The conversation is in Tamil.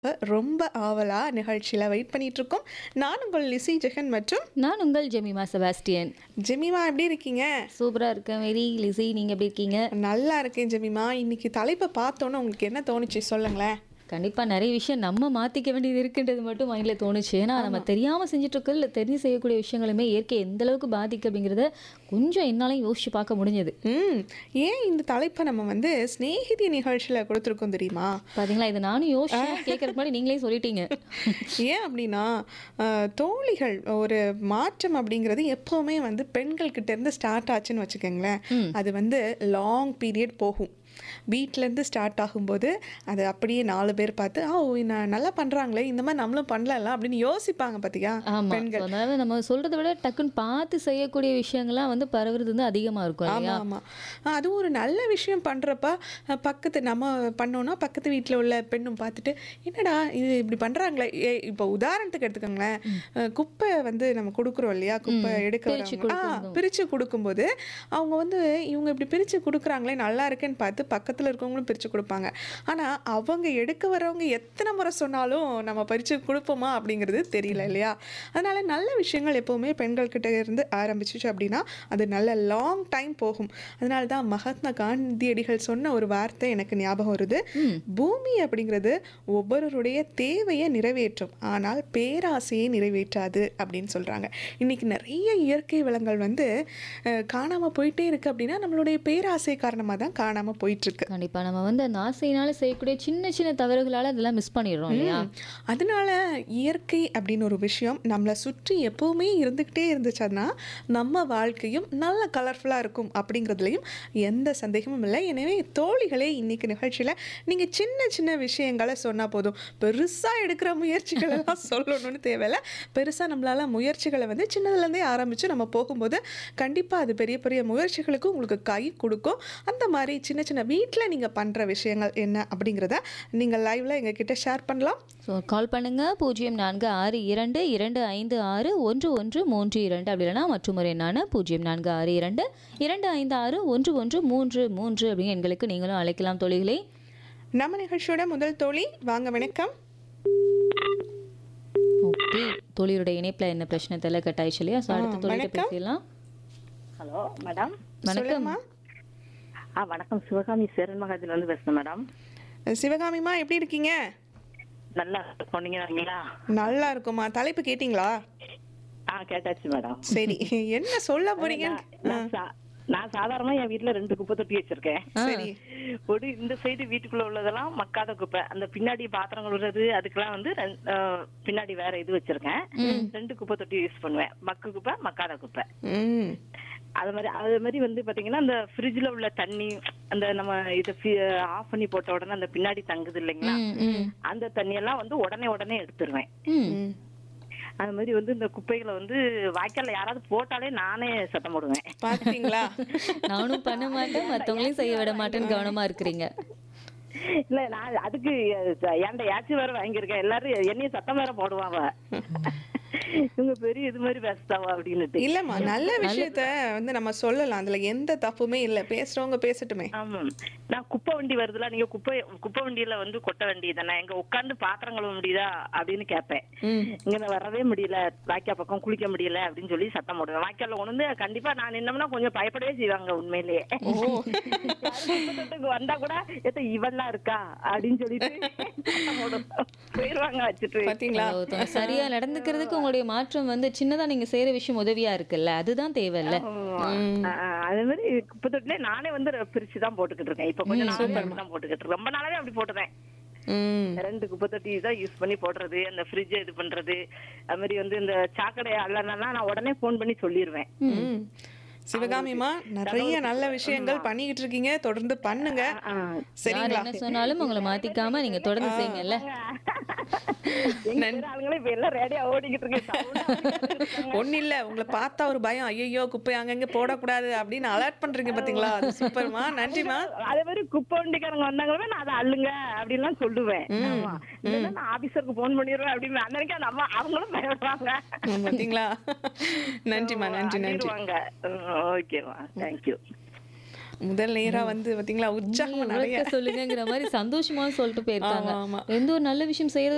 ரொம்ப ஆவலா நிகழ்ச்சியில வெயிட் பண்ணிட்டு இருக்கோம். நான் உங்கள் லிசி ஜெகன் மற்றும் நான் உங்கள் ஜெமிமா செபாஸ்டியன். ஜெமிமா எப்படி இருக்கீங்க? சூப்பரா இருக்கேன். வெரி லிஸி நீங்க எப்படி இருக்கீங்க? நல்லா இருக்கேன் ஜெமிமா. இன்னைக்கு தலைப்ப பார்த்தோன்னே உங்களுக்கு என்ன தோணுச்சு சொல்லுங்களேன். கண்டிப்பா நிறைய விஷயம் நம்ம மாத்திக்க வேண்டியது இருக்குன்றது மட்டும் மைண்ட்ல தோணுச்சு. ஏன்னா நம்ம ஆமா. தெரியாம செஞ்சுட்டு இருக்க இல்ல தெரிஞ்சு செய்யக்கூடிய விஷயங்களுமே இயற்கை எந்த அளவுக்கு பாதிக்கு அப்படிங்கிறத கொஞ்சம் என்னாலையும் யோசிச்சு பார்க்க முடிஞ்சது. ம். ஏன் இந்த தலைப்ப நம்ம வந்து சிநேகிதி நிகழ்ச்சியில கொடுத்துருக்கோம் தெரியுமா? பாத்தீங்களா இதை நானும் யோசிச்சேன் கேட்கறதுக்கு முன்னாடி நீங்களே சொல்லிட்டீங்க. ஏன் அப்படின்னா அஹ், தோழிகள் ஒரு மாற்றம் அப்படிங்கிறது எப்பவுமே வந்து பெண்கள் கிட்ட இருந்து ஸ்டார்ட் ஆச்சுன்னு வச்சுக்கோங்களேன். ம். அது வந்து லாங் பீரியட் போகும். வீட்ல இருந்து ஸ்டார்ட் ஆகும்போது அது அப்படியே நாலு பேர் பார்த்து ஆ ஓ, நான் நல்லா பண்றாங்களே இந்த மாதிரி நம்மளும் பண்ணலாம் அப்படின்னு யோசிப்பாங்க பாத்தியா ஆமா. So, பெண்கள் அதனால நம்ம சொல்றதை விட டக்குன்னு பார்த்து செய்யக்கூடிய விஷயங்கள்லாம் வந்து பரவுறது வந்து அதிகமா இருக்கும் ஆமா இல்லையா? ஆமா ஆ, அதுவும் ஒரு நல்ல விஷயம் பண்றப்ப அஹ், பக்கத்து நம்ம பண்ணோம்னா பக்கத்து வீட்ல உள்ள பெண்ணும் பார்த்துட்டு என்னடா இது இப்படி பண்றாங்களே ஏ, இப்போ உதாரணத்துக்கு எடுத்துக்கோங்களேன் அஹ், குப்பை வந்து நம்ம கொடுக்குறோம் இல்லையா குப்பை ம். எடுக்க பிரிச்சு வரவங்க ஆ கொடுக்கறதும். பிரிச்சு கொடுக்கும்போது அவங்க வந்து இவங்க இப்படி பிரிச்சு கொடுக்குறாங்களே நல்லா இருக்கேன்னு பார்த்து பக்கத்துல இருக்கவங்களும் பிரிச்சு கொடுப்பாங்க ஆனா அவங்க எடுக்க வரவங்க எத்தனை முறை சொன்னாலும் நம்ம பறிச்சு கொடுப்போமா அப்படிங்கிறது தெரியல இல்லையா அதனால நல்ல விஷயங்கள் எப்பவுமே பெண்கள் கிட்ட இருந்து ஆரம்பிச்சிச்சு அப்படின்னா அது நல்ல லாங் டைம் போகும் அதனால தான் மகாத்மா காந்தியடிகள் சொன்ன ஒரு வார்த்தை எனக்கு ஞாபகம் வருது ம். பூமி அப்படிங்கிறது ஒவ்வொருவருடைய தேவையை நிறைவேற்றும் ஆனால் பேராசையை நிறைவேற்றாது அப்படின்னு சொல்றாங்க இன்னைக்கு நிறைய இயற்கை வளங்கள் வந்து அஹ், காணாம போயிட்டே இருக்கு அப்படின்னா நம்மளுடைய பேராசை காரணமாக தான் காணாம போயிட்டு இருக்கு கண்டிப்பா நம்ம வந்து அந்த ஆசையினால செய்யக்கூடிய சின்ன சின்ன தவறுகளால அதெல்லாம் மிஸ் பண்ணிடுறோம் இல்லையா? ம். அதனால இயற்கை அப்படின்னு ஒரு விஷயம் நம்மளை சுற்றி எப்பவுமே இருந்துக்கிட்டே இருந்துச்சுன்னா நம்ம வாழ்க்கையும் நல்ல கலர்ஃபுல்லாக இருக்கும் அப்படிங்கிறதுலையும் எந்த சந்தேகமும் இல்லை எனவே தோழிகளே இன்னைக்கு நிகழ்ச்சியில் நீங்கள் சின்ன சின்ன விஷயங்களை சொன்னால் போதும் பெருசாக எடுக்கிற முயற்சிகள் எல்லாம் சொல்லணும்னு தேவையில்ல பெருசாக நம்மளால முயற்சிகளை வந்து சின்னதுலேருந்தே ஆரம்பித்து நம்ம போகும்போது கண்டிப்பாக அது பெரிய பெரிய முயற்சிகளுக்கு உங்களுக்கு கை கொடுக்கும் அந்த மாதிரி சின்ன சின்ன வீட்டில் நீங்கள் பண்ணுற விஷயங்கள் என்ன அப்படிங்கிறத நீங்கள் லைவ்ல எங்ககிட்ட ஷேர் பண்ணலாம் ஸோ கால் பண்ணுங்க பூஜ்ஜியம் நான்கு ஆறு இரண்டு இரண்டு ஐந்து ஆறு ஒன்று ஒன்று மூன்று இரண்டு அப்படி இல்லைனா மற்றும் ஒரு எண்ணான பூஜ்ஜியம் நான்கு ஆறு இரண்டு இரண்டு ஐந்து ஆறு ஒன்று ஒன்று மூன்று மூன்று அப்படின்னு எங்களுக்கு நீங்களும் அழைக்கலாம் தொழில்களை நம்ம நிகழ்ச்சியோட முதல் தோழி வாங்க வணக்கம் ஓகே தொழிலுடைய இணைப்பில் என்ன பிரச்சனை தெரியல கட் ஆயிடுச்சு இல்லையா ஸோ அடுத்த ஆ, தொழிலை வணக்கம். பேசிடலாம் ஹலோ மேடம் வணக்கம் சொல்லுங்கம்மா ஆ வணக்கம் சிவகாமி சேரன் மகாஜில இருந்து பேசுறேன் மேடம் சிவகாமிமா எப்படி இருக்கீங்க நல்லா சொன்னீங்களா நல்லா இருக்குமா தலைப்பு கேட்டிங்களா ஆ கேட்டாச்சு மேடம் சரி என்ன சொல்ல போறீங்க நான் சா- நான் சாதாரணமா என் வீட்ல ரெண்டு குப்பை தொட்டி வச்சிருக்கேன் சரி ஒரு இந்த சைடு வீட்டுக்குள்ள உள்ளதெல்லாம் மக்காத குப்பை அந்த பின்னாடி பாத்திரம் கழுவுறது அதுக்கெல்லாம் வந்து ரெண்- ஆ, பின்னாடி வேற இது வச்சிருக்கேன் ரெண்டு குப்பை தொட்டி யூஸ் பண்ணுவேன் மக்கு குப்பை மக்காத குப்பை ம் அது மாதிரி அது மாதிரி வந்து பாத்தீங்கன்னா அந்த ஃப்ரிட்ஜ்ல உள்ள தண்ணி அந்த நம்ம இதை ஆஃப் பண்ணி போட்ட உடனே அந்த பின்னாடி தங்குது இல்லைங்களா ம், ம், அந்த தண்ணியெல்லாம் வந்து உடனே உடனே எடுத்துருவேன் ம். ம். அது மாதிரி வந்து இந்த குப்பைகளை வந்து வாய்க்கால்ல யாராவது போட்டாலே நானே சத்தம் போடுவேன் பாத்தீங்களா நானும் பண்ண மாட்டேன் மற்றவங்களையும் செய்ய விட மாட்டேன்னு கவனமா இருக்கிறீங்க இல்ல நான் அதுக்கு ஏன்டா யாச்சும் வேற வாங்கியிருக்கேன் எல்லாரும் என்னையும் சத்தம் வேற போடுவாங்க இவங்க பெரிய இது மாதிரி பேசுதாவா அப்படின்னுட்டு இல்லம்மா நல்ல விஷயத்த வந்து நம்ம சொல்லலாம் அதுல எந்த தப்புமே இல்ல பேசுறவங்க பேசட்டுமே ஆமா நான் குப்பை வண்டி வருதுல நீங்க குப்பை குப்பை வண்டியில வந்து கொட்ட வேண்டியதானே எங்க உட்கார்ந்து பாத்திரம் கழுவ முடியுதா அப்படின்னு கேட்பேன் ம் இங்க நான் வரவே முடியல வாய்க்கா பக்கம் குளிக்க முடியல அப்படின்னு சொல்லி சத்தம் போடுவேன் வாய்க்கால்ல கொண்டு வந்து கண்டிப்பா நான் நின்னோம்னா கொஞ்சம் பயப்படவே செய்வாங்க உண்மையிலேயே ஓ குப்பத்தொட்டுக்கு வந்தா கூட எத்த இவெல்லாம் இருக்கா அப்படின்னு சொல்லிட்டு சத்தம் போடுவாங்க. போயிருவாங்க வச்சுட்டு பாத்தீங்களா ஒருத்தவங்க சரியா நடந்துக்கிறதுக்கு உங்களுடைய மாற்றம் வந்து சின்னதா நீங்க செய்யற விஷயம் உதவியா இருக்குல்ல அதுதான் தேவையில்ல ஆமா. ஆ, அதே மாதிரி குப்பத்தொட்டிலே நானே வந்து பிரிச்சு தான் போட்டுக்கிட்டு இருக்கேன் இப்ப கொஞ்சம் நாளாவே தான் போட்டுக்கிட்டு இருக்கேன் ரொம்ப நாளாவே அப்படி போட்டுறேன் ம் ரெண்டு குப்பை தொட்டி தான் யூஸ் பண்ணி போடுறது அந்த ஃப்ரிட்ஜ் இது பண்றது அது மாதிரி வந்து இந்த சாக்கடை அல்லனா நான் உடனே ஃபோன் பண்ணி சொல்லிடுவேன் ம் சிவகாமிமா நிறைய நல்ல விஷயங்கள் பண்ணிக்கிட்டு இருக்கீங்க தொடர்ந்து பண்ணுங்க ஆ. யார் சரிங்களா என்ன சொன்னாலும் உங்களை மாத்திக்காம நீங்க தொடர்ந்து செய்யுங்கல்ல எங்க ஊர் ஆளுங்களே இப்ப எல்லாம் ரேடியா ஓடிக்கிட்டு இருக்கேன் sound ஆ ஓடிக்கிட்டு இருக்காங்க. ஒன்றும் இல்லை உங்களை பார்த்தா ஒரு பயம் ஐயோ குப்பை அங்கங்கே போடக்கூடாது அப்படின்னு அலர்ட் பண்றீங்க பாத்தீங்களா அது சூப்பர்மா நன்றிமா அதே மாதிரி குப்பை வண்டிக்காரங்க வந்தாங்களே நான் அதை அள்ளுங்க அப்படின்லாம் சொல்லுவேன் ஆமா. இல்லைன்னா நான் ஆபீசருக்கு போன் பண்ணிடுவேன் அப்படின்னு அன்னைக்கு அந்த அம்மா அவங்களும் பயப்படுவாங்க ம், பாத்தீங்களா நன்றிமா நன்றி நன்றி அள்ளிடுவாங்க ஓகேவா தேங்க்யூ முதல் நேரா வந்து பாத்தீங்களா உற்சாகம் நிறைய உழைக்க சொல்லுங்கிற மாதிரி சந்தோஷமா சொல்லிட்டு போயிருக்காங்க ஆமா, ஆமா. எந்த ஒரு நல்ல விஷயம் செய்யறது